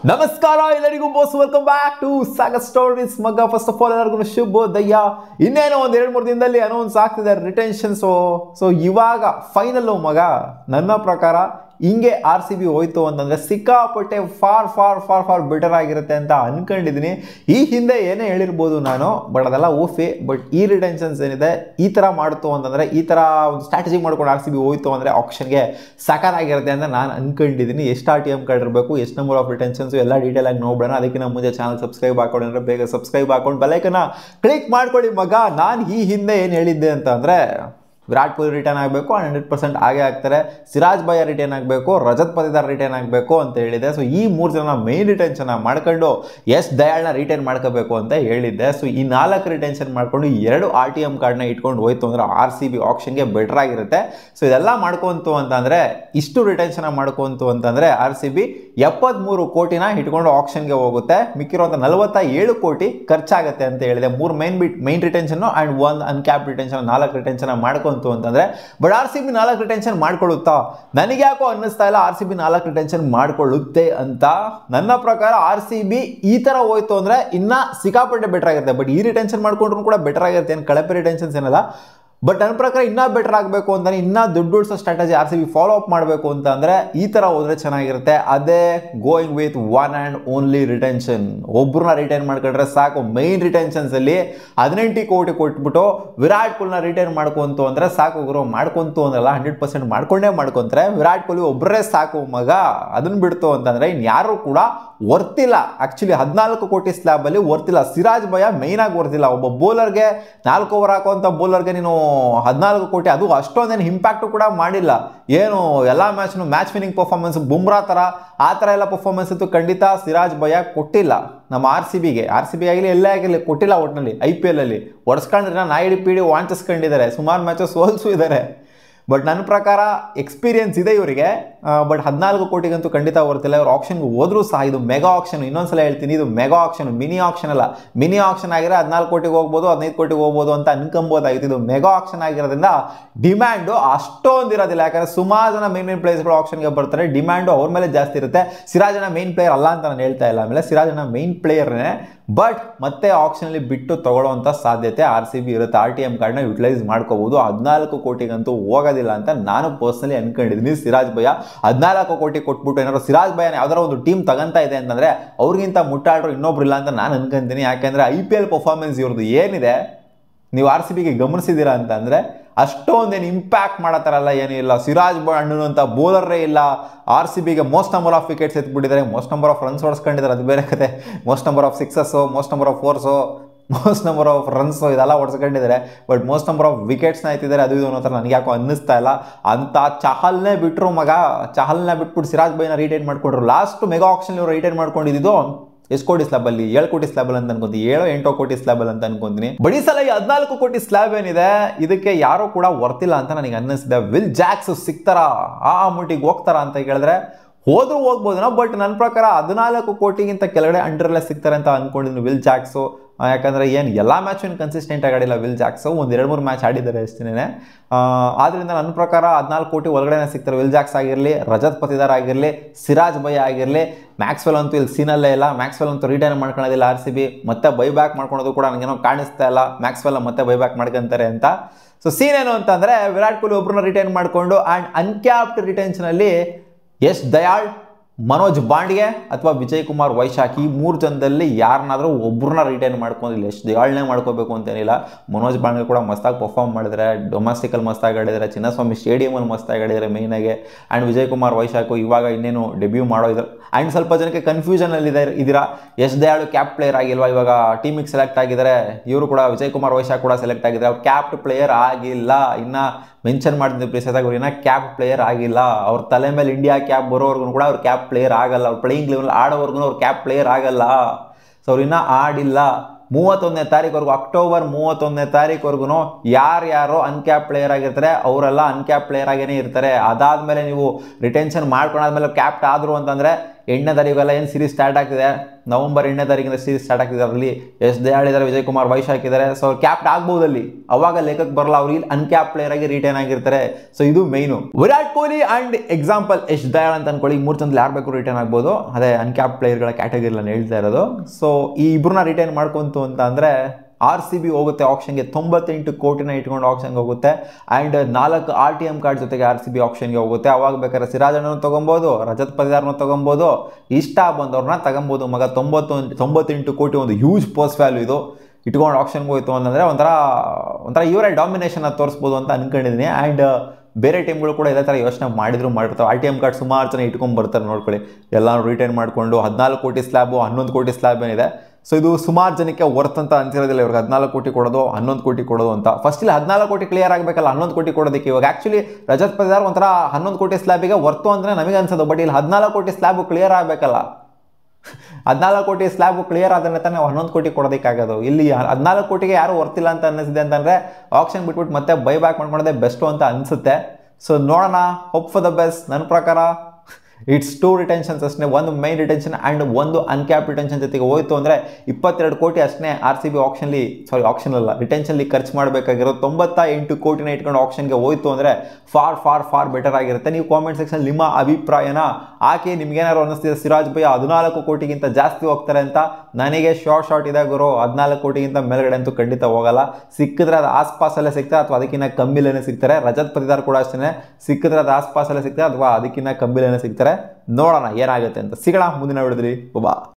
ನಮಸ್ಕಾರ ಎಲ್ಲರಿಗೂ boss welcome back to saga stories ಮಗ ಫಸ್ಟ್ ಆಫ್ ಆಲ್ ಎಲ್ಲರಿಗೂ ಶುಭೋದಯ ಇನ್ನೇನೋ ಒಂದು ಎರಡು ಮೂರು ದಿನದಲ್ಲಿ ಅನೌನ್ಸ್ ಆಗ್ತಿದೆ ರಿಟೆನ್ಷನ್ ಸೊ ಸೊ ಇವಾಗ ಫೈನಲ್ಲು ಮಗ ನನ್ನ ಪ್ರಕಾರ ಹಿಂಗೆ ಆರ್ ಸಿ ಬಿ ಹೋಯ್ತು ಅಂತಂದ್ರೆ ಸಿಕ್ಕಾಪಟ್ಟೆ for for for for better ಆಗಿರುತ್ತೆ ಅಂತ ಅನ್ಕೊಂಡಿದ್ದೀನಿ ಈ ಹಿಂದೆ ಏನೇ ಹೇಳಿರ್ಬೋದು ನಾನು ಬಟ್ ಅದೆಲ್ಲ ಓಫಿ ಬಟ್ ಈ ರಿಟೆನ್ಷನ್ಸ್ ಏನಿದೆ ಈ ಥರ ಮಾಡ್ತು ಅಂತಂದರೆ ಈ ಥರ ಒಂದು ಸ್ಟ್ರಾಟಜಿ ಮಾಡ್ಕೊಂಡು ಆರ್ ಸಿ ಬಿ ಹೋಯ್ತು ಅಂದರೆ ಆಪ್ಷನ್ಗೆ ಸಕಾಲಾಗಿರುತ್ತೆ ಅಂತ ನಾನು ಅನ್ಕೊಂಡಿದ್ದೀನಿ ಎಷ್ಟು ಆರ್ ಟಿ ಎಮ್ ಕಾರ್ಡ್ ಇರಬೇಕು ಎಷ್ಟು ನಂಬರ್ ಆಫ್ ರಿಟೆನ್ಷನ್ಸ್ ಎಲ್ಲ ಡೀಟೇಲ್ ಆಗಿ ನೋಡೋಣ ಅದಕ್ಕಿಂತ ಮುಂಚೆ ಚಾನಲ್ ಸಬ್ಸ್ಕ್ರೈಬ್ ಹಾಕೊಂಡ್ರೆ ಬೇಗ ಸಬ್ಸ್ಕ್ರೈಬ್ ಹಾಕೊಂಡು ಬೆಲೈಕನ್ನ ಕ್ಲಿಕ್ ಮಾಡ್ಕೊಳ್ಳಿ ಮಗ ನಾನು ಈ ಹಿಂದೆ ಏನು ಹೇಳಿದ್ದೆ ಅಂತ ಅಂದರೆ ವಿರಾಟ್ ಕೊಹ್ಲಿ ರಿಟರ್ನ್ ಆಗಬೇಕು ಹಂಡ್ರೆಡ್ ಪರ್ಸೆಂಟ್ ಆಗೇ ಆಗ್ತಾರೆ ಸಿರಾಜ್ ಬಾಯ ರಿಟರ್ನ್ ಆಗಬೇಕು ರಜತ್ ಪತಿದಾರ್ ರಿಟರ್ನ್ ಆಗಬೇಕು ಅಂತ ಹೇಳಿದೆ ಸೊ ಈ ಮೂರು ಜನ ಮೈನ್ ರಿಟೆನ್ಷನ್ ಮಾಡ್ಕೊಂಡು ಎಸ್ ದಯಾಳ್ನ ರಿಟರ್ನ್ ಮಾಡ್ಕೋಬೇಕು ಅಂತ ಹೇಳಿದ್ದೆ ಸೊ ಈ ನಾಲ್ಕು ರಿಟೆನ್ಷನ್ ಮಾಡ್ಕೊಂಡು ಎರಡು ಆರ್ ಟಿ ಎಮ್ ಕಾರ್ಡ್ನ ಇಟ್ಕೊಂಡು ಹೋಯ್ತು ಅಂದ್ರೆ ಆರ್ ಸಿ ಬಿ ಆಪ್ಷನ್ಗೆ ಬೆಟರ್ ಆಗಿರುತ್ತೆ ಸೊ ಇದೆಲ್ಲ ಮಾಡ್ಕೊಂತು ಅಂತಂದರೆ ಇಷ್ಟು ರಿಟೆನ್ಷನ್ ಮಾಡ್ಕೊಂತು ಅಂತಂದರೆ ಆರ್ ಸಿ ಬಿ ಎಪ್ಪತ್ತ್ಮೂರು ಕೋಟಿನ ಇಟ್ಕೊಂಡು ಆಪ್ಷನ್ಗೆ ಹೋಗುತ್ತೆ ಮಿಕ್ಕಿರುವಂಥ ನಲವತ್ತ ಏಳು ಕೋಟಿ ಖರ್ಚಾಗುತ್ತೆ ಅಂತ ಹೇಳಿದೆ ಮೂರು ಮೈನ್ ಬಿಟ್ ಮೈನ್ ರಿಟೆನ್ಷನ್ನು ಆ್ಯಂಡ್ ಒಂದು ಅನ್ಕ್ಯಾಪ್ ರಿಟೆನ್ಷನ್ ನಾಲ್ಕು ರಿಟೆನ್ಷನ್ ಮಾಡ್ಕೊಂತು ಅಂತಂದರೆ ಬಟ್ ಆರ್ ಸಿ ಬಿ ನಾಲ್ಕು ರಿಟೆನ್ಷನ್ ಮಾಡ್ಕೊಳ್ಳುತ್ತಾ ನನಗೆ ಯಾಕೋ ಅನ್ನಿಸ್ತಾ ಇಲ್ಲ ಆರ್ ಸಿ ಬಿ ನಾಲ್ಕು ರಿಟೆನ್ಷನ್ ಮಾಡ್ಕೊಳ್ಳುತ್ತೆ ಅಂತ ನನ್ನ ಪ್ರಕಾರ ಆರ್ ಸಿ ಬಿ ಈ ಥರ ಹೋಯ್ತು ಅಂದರೆ ಇನ್ನೂ ಸಿಕ್ಕಾಪಟ್ಟೆ ಬೆಟರ್ ಆಗಿರುತ್ತೆ ಬಟ್ ಈ ರಿಟೆನ್ಷನ್ ಮಾಡ್ಕೊಂಡ್ರು ಕೂಡ ಬೆಟರ್ ಆಗಿರುತ್ತೆ ಏನು ಕಳಪೆ ರಿಟೆನ್ಷನ್ಸ್ ಏನಲ್ಲ ಬಟ್ ನನ್ನ ಪ್ರಕಾರ ಇನ್ನೂ ಬೆಟರ್ ಆಗಬೇಕು ಅಂತಂದರೆ ಇನ್ನೂ ದುಡ್ಡು ಉಳಿಸೋ strategy R C B follow up ಮಾಡಬೇಕು ಅಂತ ಅಂದರೆ ಈ ಥರ ಹೋದರೆ ಚೆನ್ನಾಗಿರುತ್ತೆ ಅದೇ going with one and only retention ಒಬ್ಬರನ್ನ ರಿಟೈನ್ ಮಾಡ್ಕೊಂಡ್ರೆ ಸಾಕು ಮೈನ್ ರಿಟೆನ್ಷನ್ಸಲ್ಲಿ ಹದಿನೆಂಟು ಕೋಟಿ ಕೊಟ್ಬಿಟ್ಟು ವಿರಾಟ್ ಕೊಹ್ಲಿನ ರಿಟೈನ್ ಮಾಡ್ಕೊಂತು ಅಂದರೆ ಸಾಕು ಗುರು ಮಾಡ್ಕೊಂತು ಅಂದ್ರಲ್ಲ ಹಂಡ್ರೆಡ್ ಪರ್ಸೆಂಟ್ ಮಾಡ್ಕೊಂಡೇ ಮಾಡ್ಕೊಂತಾರೆ ವಿರಾಟ್ ಕೊಹ್ಲಿ ಒಬ್ಬರೇ ಸಾಕು ಮಗ ಅದನ್ನು ಬಿಡ್ತು ಅಂತಂದರೆ ಇನ್ಯಾರು ಕೂಡ ವರ್ತಿಲ್ಲ ಆ್ಯಕ್ಚುಲಿ ಹದಿನಾಲ್ಕು ಕೋಟಿ ಸ್ಲ್ಯಾಬಲ್ಲಿ ವರ್ತಿಲ್ಲ ಸಿರಾಜ್ ಭಯ ಮೈನಾಗಿ ವರ್ತಿಲ್ಲ ಒಬ್ಬ ಬೌಲರ್ಗೆ ನಾಲ್ಕು ಓವರ್ ಹಾಕುವಂಥ ಬೌಲರ್ಗೆ ನೀನು ಹದಿನಾಲ್ಕು ಕೋಟಿ ಅದು ಅಷ್ಟೊಂದೇನು ಇಂಪ್ಯಾಕ್ಟು ಕೂಡ ಮಾಡಿಲ್ಲ ಏನು ಎಲ್ಲ ಮ್ಯಾಚ್ನು ಮ್ಯಾಚ್ ವಿನಿಂಗ್ ಪರ್ಫಾರ್ಮೆನ್ಸ್ ಬುಮ್ರಾ ಥರ ಆ ಥರ ಎಲ್ಲ ಪರ್ಫಾರ್ಮೆನ್ಸ್ ಇತ್ತು ಖಂಡಿತ ಸಿರಾಜ್ ಭಯ ಕೊಟ್ಟಿಲ್ಲ ನಮ್ಮ ಆರ್ ಸಿ ಬಿಗೆ ಆರ್ ಸಿ ಬಿ ಆಗಲಿ ಎಲ್ಲೇ ಆಗಿರಲಿ ಕೊಟ್ಟಿಲ್ಲ ಒಟ್ಟಿನಲ್ಲಿ ಐ ಪಿ ಎಲ್ಲಲ್ಲಿ ಒಡ್ಸ್ಕೊಂಡ್ರೆ ನಾಯಿಡಿ ಪೀಡಿ ವಾಂಚಿಸ್ಕೊಂಡಿದ್ದಾರೆ ಸುಮಾರು ಮ್ಯಾಚಸ್ ಸೋಲ್ಸು ಇದ್ದಾರೆ ಬಟ್ ನನ್ನ ಪ್ರಕಾರ ಎಕ್ಸ್ಪೀರಿಯನ್ಸ್ ಇದೆ ಇವರಿಗೆ ಬಟ್ ಹದಿನಾಲ್ಕು ಕೋಟಿಗಂತೂ ಖಂಡಿತ ಬರ್ತಿಲ್ಲ ಇವ್ರು ಆಪ್ಷನ್ಗೆ ಹೋದ್ರೂ ಸಹ ಇದು ಮೆಗಾ ಆಪ್ಷನ್ ಇನ್ನೊಂದ್ಸಲ ಹೇಳ್ತೀನಿ ಇದು ಮೆಗಾ ಆಪ್ಷನ್ ಮಿನಿ ಆಪ್ಷನ್ ಅಲ್ಲ ಮಿನಿ ಆಪ್ಷನ್ ಆಗಿರೋ ಹದಿನಾಲ್ಕು ಕೋಟಿಗೆ ಹೋಗ್ಬೋದು ಹದಿನೈದು ಕೋಟಿಗೆ ಹೋಗ್ಬೋದು ಅಂತ ಅನ್ಕೊಂಬೋದಾಗಿತ್ತು ಇದು ಮೆಗಾ ಆಪ್ಷನ್ ಆಗಿರೋದ್ರಿಂದ ಡಿಮ್ಯಾಂಡು ಅಷ್ಟೊಂದು ಇರೋದಿಲ್ಲ ಯಾಕಂದರೆ ಸುಮಾರು ಜನ ಮೇನ್ ಮೇನ್ ಪ್ಲೇಯರ್ಸ್ಗಳು ಆಪ್ಷನ್ಗೆ ಬರ್ತಾರೆ ಡಿಮ್ಯಾಂಡು ಅವ್ರ ಮೇಲೆ ಜಾಸ್ತಿ ಇರುತ್ತೆ ಸಿರಾಜನ ಮೇನ್ ಪ್ಲೇಯರ್ ಅಲ್ಲ ಅಂತ ನಾನು ಹೇಳ್ತಾ ಇಲ್ಲ ಆಮೇಲೆ ಸಿರಾಜನ ಮೇನ್ ಪ್ಲೇಯರ್ನೇ ಬಟ್ ಮತ್ತೆ ಆಪ್ಷನಲ್ಲಿ ಬಿಟ್ಟು ತಗೊಳ್ಳೋವಂಥ ಸಾಧ್ಯತೆ ಆರ್ ಸಿ ಬಿ ಇರುತ್ತೆ ಆರ್ ಟಿ ಎಮ್ ಕಾರ್ಡ್ನ ಯುಟಿಲೈಸ್ ಮಾಡ್ಕೋಬೋದು ಹದಿನಾಲ್ಕು ಕೋಟಿಗಂತೂ ಹೋಗೋದಿಲ್ಲ ಅಂತ ನಾನು ಪರ್ಸ್ನಲಿ ಅನ್ಕೊಂಡಿದ್ದೀನಿ ಸಿರಾಜ್ ಭಯ ಹದಿನಾಲ್ಕು ಕೋಟಿ ಕೊಟ್ಬಿಟ್ಟು ಏನಾದ್ರು ಸಿರಾಜ್ ಭಯನ ಯಾವ್ದಾರ ಒಂದು ಟೀಮ್ ತಗೊಂತ ಇದೆ ಅಂತಂದರೆ ಅವ್ರಿಗಿಂತ ಮುಟ್ಟಾಡ್ರು ಇನ್ನೊಬ್ರು ಇಲ್ಲ ಅಂತ ನಾನು ಅನ್ಕೊಂತೀನಿ ಯಾಕೆಂದರೆ ಐ ಪಿ ಎಲ್ ಪರ್ಫಾರ್ಮೆನ್ಸ್ ಇವ್ರದ್ದು ಏನಿದೆ ನೀವು ಆರ್ ಸಿ ಬಿಗೆ ಗಮನಿಸಿದ್ದೀರಾ ಅಂತ ಅಂದರೆ ಅಷ್ಟೊಂದೇನು ಇಂಪ್ಯಾಕ್ಟ್ ಮಾಡೋ ಥರ ಎಲ್ಲ ಏನೂ ಇಲ್ಲ ಸಿರಾಜ್ ಅಣ್ಣನು ಅಂತ ಬೌಲರೇ ಇಲ್ಲ ಆರ್ ಸಿ ಬಿಗೆ ಮೋಸ್ಟ್ ನಂಬರ್ ಆಫ್ ವಿಕೆಟ್ಸ್ ಎತ್ಬಿಟ್ಟಿದ್ದಾರೆ ಮೋಸ್ಟ್ ನಂಬರ್ ಆಫ್ ರನ್ಸ್ ಹೊಡ್ಸ್ಕೊಂಡಿದ್ದಾರೆ ಅದು ಬೇರೆ ಕತೆ most number of sixes most number of fours most number of runs ಇದೆಲ್ಲ ಹೊಡ್ಸ್ಕೊಂಡಿದ್ದಾರೆ ಬಟ್ ಮೋಸ್ಟ್ ನಂಬರ್ ಆಫ್ ವಿಕೆಟ್ಸ್ನ ಎತ್ತಿದ್ದಾರೆ ಅದು ಇದು ಅನ್ನೋ ಥರ ನನಗೆ ಯಾಕೋ ಅನ್ನಿಸ್ತಾ ಇಲ್ಲ ಅಂತ ಚಹಲ್ನೇ ಬಿಟ್ಟರು ಮಗ ಚಹಲ್ನ ಬಿಟ್ಬಿಟ್ಟು ಸಿರಾಜ್ ಬೈನ ರಿಟೈನ್ ಮಾಡ್ಕೊಂಡ್ರು ಲಾಸ್ಟ್ ಮೆಗಾ ಆಪ್ಷನ್ ಇವರು ರಿಟೈನ್ ಮಾಡ್ಕೊಂಡಿದ್ದು ಎಷ್ಟು ಕೋಟಿ ಸ್ಲಾಬ್ ಅಲ್ಲಿ ಏಳು ಕೋಟಿ ಸ್ಲಾಬ್ ಅಂತ ಅನ್ಕೊಂತೀನಿ ಏಳು ಎಂಟು ಕೋಟಿ ಸ್ಲಾಬ್ ಅಂತ ಅನ್ಕೊಂತೀನಿ ಬಡಿ ಸಲ ಈ ಹದಿನಾಲ್ಕು ಕೋಟಿ ಸ್ಲಾಬ್ ಏನಿದೆ ಇದಕ್ಕೆ ಯಾರು ಕೂಡ ವರ್ತಿಲ್ಲ ಅಂತ ನನಗೆ ಅನ್ನಿಸಿದೆ ವಿಲ್ ಜಾಕ್ಸ್ ಸಿಗ್ತಾರ ಆ ಅಮೌಂಟಿಗೆ ಹೋಗ್ತಾರ ಅಂತ ಕೇಳಿದ್ರೆ ಹೋದ್ರೂ ಹೋಗ್ಬೋದೇನೋ ಬಟ್ ನನ್ನ ಪ್ರಕಾರ ಹದಿನಾಲ್ಕು ಕೋಟಿಗಿಂತ ಕೆಳಗಡೆ ಅಂಡರ್ಲೆಲ್ಲ ಸಿಗ್ತಾರೆ ಅಂತ ಅನ್ಕೊಂಡಿದ್ದೀನಿ ವಿಲ್ ಜಾಕ್ಸು ಯಾಕಂದರೆ ಏನು ಎಲ್ಲ ಮ್ಯಾಚ್ ಏನು ಕನ್ಸಿಸ್ಟೆಂಟ್ ಆಡಿಲ್ಲ ವಿಲ್ ಜಾಕ್ಸು ಒಂದು ಎರಡು ಮೂರು ಮ್ಯಾಚ್ ಆಡಿದ್ದಾರೆ ಅಷ್ಟೇ ಆದ್ದರಿಂದ ನನ್ನ ಪ್ರಕಾರ ಹದಿನಾಲ್ಕು ಕೋಟಿ ಒಳಗಡೆ ಸಿಗ್ತಾರೆ ವಿಲ್ ಜಾಕ್ಸ್ ಆಗಿರಲಿ ರಜತ್ ಪತಿದಾರ್ ಆಗಿರಲಿ ಸಿರಾಜ್ ಭಯ ಆಗಿರಲಿ ಮ್ಯಾಕ್ಸ್ವೆಲ್ ಅಂತೂ ಇಲ್ಲಿ ಸೀನಲ್ಲೇ ಇಲ್ಲ ಮ್ಯಾಕ್ಸ್ವೆಲ್ ಅಂತೂ ರಿಟರ್ನ್ ಮಾಡ್ಕೊಳ್ಳೋದಿಲ್ಲ ಆರ್ ಸಿ ಬಿ ಮತ್ತೆ ಬೈ ಬ್ಯಾಕ್ ಮಾಡ್ಕೊಳೋದು ಕೂಡ ನನಗೇನೋ ಕಾಣಿಸ್ತಾ ಇಲ್ಲ ಮ್ಯಾಕ್ಸ್ವೆಲ್ ಮತ್ತೆ ಬೈ ಬ್ಯಾಕ್ ಮಾಡ್ಕೊಂತಾರೆ ಅಂತ ಸೊ ಸೀನ್ ಏನು ಅಂತಂದರೆ ವಿರಾಟ್ ಕೊಹ್ಲಿ ಒಬ್ಬರನ್ನ ರಿಟೈನ್ ಮಾಡಿಕೊಂಡು ಆ್ಯಂಡ್ ಅನ್ಕ್ಯಾಪ್ಡ್ ರಿಟೆನ್ಷನಲ್ಲಿ ಎಸ್ ದಯಾಳ್ ಮನೋಜ್ ಬಾಂಡ್ಗೆ ಅಥವಾ ವಿಜಯ್ ಕುಮಾರ್ ವೈಶಾಖ್ ಈ ಮೂರು ಜನದಲ್ಲಿ ಯಾರನ್ನಾದರೂ ಒಬ್ಬರನ್ನ ರಿಟೈನ್ ಮಾಡ್ಕೊಂಡಿಲ್ಲ ಎಷ್ಟು ದಯಾಳ್ನೇ ಮಾಡ್ಕೋಬೇಕು ಅಂತೇನಿಲ್ಲ ಮನೋಜ್ ಬಾಂಡ್ಗೆ ಕೂಡ ಮಸ್ತಾಗಿ ಪರ್ಫಾರ್ಮ್ ಮಾಡಿದರೆ ಡೊಮೆಸ್ಟಿಕಲ್ ಮಸ್ತಾಗಿ ಆಡಿದ್ದಾರೆ ಚಿನ್ನಸ್ವಾಮಿ ಸ್ಟೇಡಿಯಮಲ್ಲಿ ಮಸ್ತಾಗಿ ಆಡಿದ್ದಾರೆ ಮೇಯ್ನಾಗೆ ಆ್ಯಂಡ್ ವಿಜಯ್ ಕುಮಾರ್ ವೈಶಾಖು ಇವಾಗ ಇನ್ನೇನು ಡೆಬ್ಯೂ ಮಾಡೋ ಇದ್ದಾರೆ ಆ್ಯಂಡ್ ಸ್ವಲ್ಪ ಜನಕ್ಕೆ ಕನ್ಫ್ಯೂಷನಲ್ಲಿ ಇದೆ ಇದ್ದೀರಾ ಎಸ್ ದಯಾಳು ಕ್ಯಾಪ್ ಪ್ಲೇಯರ್ ಆಗಿಲ್ವಾ ಇವಾಗ ಟೀಮಿಗೆ ಸೆಲೆಕ್ಟ್ ಆಗಿದ್ದಾರೆ ಇವರು ಕೂಡ ವಿಜಯ್ ಕುಮಾರ್ ವೈಶಾಖ್ ಕೂಡ ಸೆಲೆಕ್ಟ್ ಆಗಿದ್ದಾರೆ ಅವ್ರು ಕ್ಯಾಪ್ಟ್ ಪ್ಲೇಯರ್ ಆಗಿಲ್ಲ ಇನ್ನು ಮೆನ್ಷನ್ ಮಾಡಿದ್ವಿ ಪ್ಲೇಸಸ್ ಅವ್ರು ಇನ್ನೂ ಕ್ಯಾಪ್ ಪ್ಲೇಯರ್ ಆಗಿಲ್ಲ ಅವ್ರ ತಲೆ ಮೇಲೆ ಇಂಡಿಯಾ ಕ್ಯಾಪ್ ಬರೋವರೆಗೂ ಕೂಡ ಅವ್ರು ಕ್ಯಾಪ್ ಪ್ಲೇಯರ್ ಆಗಲ್ಲ ಅವ್ರು ಪ್ಲೇಯಿಂಗ್ ಲೆವೆಲ್ ಆಡೋವರೆಗೂ ಅವ್ರು ಕ್ಯಾಪ್ ಪ್ಲೇಯರ್ ಆಗಲ್ಲ ಸೊ ಅವ್ರು ಇನ್ನೂ ಆಡಿಲ್ಲ ಮೂವತ್ತೊಂದನೇ ತಾರೀಕುವರೆಗೂ ಅಕ್ಟೋಬರ್ ಮೂವತ್ತೊಂದನೇ ತಾರೀಕುವರೆಗೂ ಯಾರ್ಯಾರು ಅನ್ಕ್ಯಾಪ್ ಪ್ಲೇಯರ್ ಆಗಿರ್ತಾರೆ ಅವರೆಲ್ಲ ಅನ್ಕ್ಯಾಪ್ ಪ್ಲೇಯರ್ ಆಗೇನೆ ಇರ್ತಾರೆ ಅದಾದಮೇಲೆ ನೀವು ರಿಟೆನ್ಷನ್ ಮಾಡ್ಕೊಂಡಾದ್ಮೇಲೆ ಕ್ಯಾಪ್ಟ್ ಆದರು ಅಂತಂದರೆ ಎಂಟನೇ ತಾರೀಕೆಲ್ಲ ಏನು ಸೀರೀಸ್ ಸ್ಟಾರ್ಟ್ ಆಗ್ತಿದೆ ನವಂಬರ್ ಎಂಟನೇ ತಾರೀಕಿಂದ ಸೀರೀಸ್ ಸ್ಟಾರ್ಟ್ ಆಗ್ತಿದೆ ಅದರಲ್ಲಿ ಎಸ್ ದಯಾಳ್ ಇದ್ದಾರೆ ವಿಜಯ್ ಕುಮಾರ್ ವೈಶ್ ಹಾಕಿದ್ದಾರೆ ಸೊ ಅವ್ರು ಕ್ಯಾಪ್ಟ್ ಆಗ್ಬೋದು ಅಲ್ಲಿ ಅವಾಗ ಲೆಕ್ಕಕ್ಕೆ ಬರಲ್ಲ ಅವ್ರು ಇಲ್ಲಿ ಅನ್ಕ್ಯಾಪ್ ಪ್ಲೇಯರ್ ಆಗಿ ರಿಟೈನ್ ಆಗಿರ್ತಾರೆ ಸೊ ಇದು main Virat Kohli and example S Dayal ಅಂತ ಅನ್ಕೊಳ್ಳಿ ಮೂರು ತಂದಲ್ಲಿ ಯಾರು ಬೇಕು ರಿಟೈನ್ ಆಗ್ಬೋದು ಅದೇ ಅನ್ಕ್ಯಾಪ್ ಪ್ಲೇಯರ್ಗಳ ಕ್ಯಾಟಗರಿ ನಾನು ಹೇಳ್ತಾ ಇರೋದು ಸೊ ಈ ಇಬ್ಬರನ್ನ ರಿಟೈನ್ ಮಾಡ್ಕೊಂತು ಅಂತ ಅಂದರೆ ಆರ್ ಸಿ ಬಿ ಹೋಗುತ್ತೆ ಆಪ್ಷನ್ಗೆ ತೊಂಬತ್ತೆಂಟು ಕೋಟಿನ ಇಟ್ಕೊಂಡು ಆಪ್ಷನ್ಗೆ ಹೋಗುತ್ತೆ ಆ್ಯಂಡ್ ನಾಲ್ಕು ಆರ್ ಟಿ ಎಮ್ ಕಾರ್ಡ್ ಜೊತೆಗೆ ಆರ್ ಸಿ ಬಿ ಆಪ್ಷನ್ಗೆ ಹೋಗುತ್ತೆ ಅವಾಗ ಬೇಕಾದ್ರೆ ಸಿರಾಜಣ್ಣನ ತೊಗೊಬೋದು ರಜತ್ ಪದಿದಾರ್ನ ತೊಗೊಬೋದು ಇಷ್ಟ ಬಂದವ್ರನ್ನ ತಗೊಬೋದು ಮಗ ತೊಂಬತ್ತೊಂದು ತೊಂಬತ್ತೆಂಟು ಕೋಟಿ ಒಂದು ಹ್ಯೂಜ್ ಪೋಸ್ಟ್ ವ್ಯಾಲ್ಯೂ ಇದು ಇಟ್ಕೊಂಡು ಆಪ್ಷನ್ಗೆ ಹೋಯ್ತು ಅಂತಂದರೆ ಒಂಥರ ಒಂಥರ ಇವರೇ ಡಾಮಿನೇಷನ್ನ ತೋರಿಸ್ಬೋದು ಅಂತ ಅನ್ಕೊಂಡಿದ್ದೀನಿ ಆ್ಯಂಡ್ ಬೇರೆ ಟೀಮ್ಗಳು ಕೂಡ ಇದೇ ಥರ ಯೋಚನೆ ಮಾಡಿದ್ರು ಮಾಡಿರ್ತಾವೆ ಆರ್ ಟಿ ಎಮ್ ಕಾರ್ಡ್ ಸುಮಾರು ಜನ ಇಟ್ಕೊಂಡು ಬರ್ತಾರೆ ನೋಡ್ಕೊಳ್ಳಿ ಎಲ್ಲರೂ ರಿಟೈನ್ ಮಾಡಿಕೊಂಡು ಹದಿನಾಲ್ಕು ಕೋಟಿ ಸ್ಲ್ಯಾಬು ಹನ್ನೊಂದು ಕೋಟಿ ಸ್ಲ್ಯಾಬ್ ಏನಿದೆ ಸೊ ಇದು ಸುಮಾರು ಜನಕ್ಕೆ ವರ್ತ್ ಅಂತ ಅನ್ಸಿರೋದಿಲ್ಲ ಇವ್ರಿಗೆ ಹದಿನಾಲ್ಕು ಕೋಟಿ ಕೊಡೋದು ಹನ್ನೊಂದು ಕೋಟಿ ಕೊಡೋದು ಅಂತ ಫಸ್ಟ್ ಇಲ್ಲಿ ಹದಿನಾಲ್ಕು ಕೋಟಿ ಕ್ಲಿಯರ್ ಆಗಬೇಕಲ್ಲ ಹನ್ನೊಂದು ಕೋಟಿ ಕೊಡೋದಕ್ಕೆ ಇವಾಗ ಆ್ಯಕ್ಚುಲಿ ರಜತ್ ಪದಿದಾರ್ ಒಂಥರ ಹನ್ನೊಂದು ಕೋಟಿ ಸ್ಲ್ಯಾಬಿಗೆ ವರ್ತು ಅಂದರೆ ನಮಗೆ ಅನ್ಸೋದು ಬಟ್ ಇಲ್ಲಿ ಹದಿನಾಲ್ಕು ಕೋಟಿ ಸ್ಲ್ಯಾಬು ಕ್ಲಿಯರ್ ಆಗಬೇಕಲ್ಲ ಹದಿನಾಲ್ಕು ಕೋಟಿ ಸ್ಲ್ಯಾಬ್ ಕ್ಲಿಯರ್ ಆದ್ರೆ ತಾನೇ ಹನ್ನೊಂದು ಕೋಟಿ ಕೊಡೋದಕ್ಕಾಗೋದು ಇಲ್ಲಿ ಹದಿನಾಲ್ಕು ಕೋಟಿಗೆ ಯಾರು ವರ್ತಿಲ್ಲ ಅಂತ ಅನ್ನಿಸಿದೆ ಅಂತಂದರೆ ಆಪ್ಷನ್ ಬಿಟ್ಬಿಟ್ಟು ಮತ್ತೆ ಬೈ ಬ್ಯಾಕ್ ಮಾಡ್ಕೊಳ್ಳೋದೇ ಬೆಸ್ಟು ಅಂತ ಅನಿಸುತ್ತೆ ಸೊ ನೋಡೋಣ ಹೋಪ್ ಫಾರ್ ದ ಬೆಸ್ಟ್ ನನ್ನ ಪ್ರಕಾರ ಇಟ್ಸ್ ಟೂ ರಿಟೆನ್ಷನ್ಸ್ ಅಷ್ಟೇ ಒಂದು ಮೈನ್ ರಿಟೆನ್ಷನ್ ಆ್ಯಂಡ್ ಒಂದು ಅನ್ಕ್ಯಾಪ್ ರಿಟೆನ್ಷನ್ ಜೊತೆಗೆ ಹೋಯ್ತು ಅಂದರೆ ಇಪ್ಪತ್ತೆರಡು ಕೋಟಿ ಅಷ್ಟೇ ಆರ್ ಸಿ ಬಿ ಆಪ್ಷನ್ಲಿ ಸಾರಿ ಆಪ್ಷನ್ ಅಲ್ಲ ರಿಟೆನ್ಷನ್ಲಿ ಖರ್ಚು ಮಾಡಬೇಕಾಗಿರೋ ತೊಂಬತ್ತ ಎಂಟು ಕೋಟಿನ ಇಟ್ಕೊಂಡು ಆಪ್ಷನ್ಗೆ ಹೋಯ್ತು ಅಂದರೆ ಫಾರ್ ಫಾರ್ ಫಾರ್ ಬೆಟರ್ ಆಗಿರುತ್ತೆ ನೀವು ಕಾಮೆಂಟ್ ಸೆಕ್ಷನ್ ನಿಮ್ಮ ಅಭಿಪ್ರಾಯನ ಹಾಕಿ ನಿಮ್ಗೇನಾದ್ರು ಅನ್ನಿಸ್ತಿದೆ ಸಿರಾಜ್ ಭಯ್ಯ ಹದಿನಾಲ್ಕು ಕೋಟಿಗಿಂತ ಜಾಸ್ತಿ ಹೋಗ್ತಾರೆ ಅಂತ ನನಗೆ ಶಾರ್ಟ್ ಶಾರ್ಟ್ ಇದೆ ಗುರು ಹದಿನಾಲ್ಕು ಕೋಟಿಗಿಂತ ಮೇಲ್ಗಡೆ ಅಂತೂ ಖಂಡಿತ ಹೋಗಲ್ಲ ಸಿಕ್ಕಿದ್ರೆ ಅದು ಆಸ್ಪಾಸಲ್ಲೇ ಸಿಗ್ತಾರೆ ಅಥವಾ ಅದಕ್ಕಿಂತ ಕಮ್ಮಿಲೇನೆ ಸಿಗ್ತಾರೆ ರಜತ್ ಪತಿದಾರ್ ಕೂಡ ಅಷ್ಟೇ ಸಿಕ್ಕಿದ್ರೆ ಅದು ಆಸ್ಪಾಸಲ್ಲೇ ಸಿಗ್ತಾರೆ ಅಥವಾ ಅದಕ್ಕಿಂತ ಕಮ್ಮಿಲೇನೆ ಸಿಗ್ತಾರೆ ನೋಡೋಣ ಏನಾಗುತ್ತೆ ಅಂತ ಸಿಗೋಣ ಮುಂದಿನ ವಿಡಿಯೋದಲ್ಲಿ ಬಾ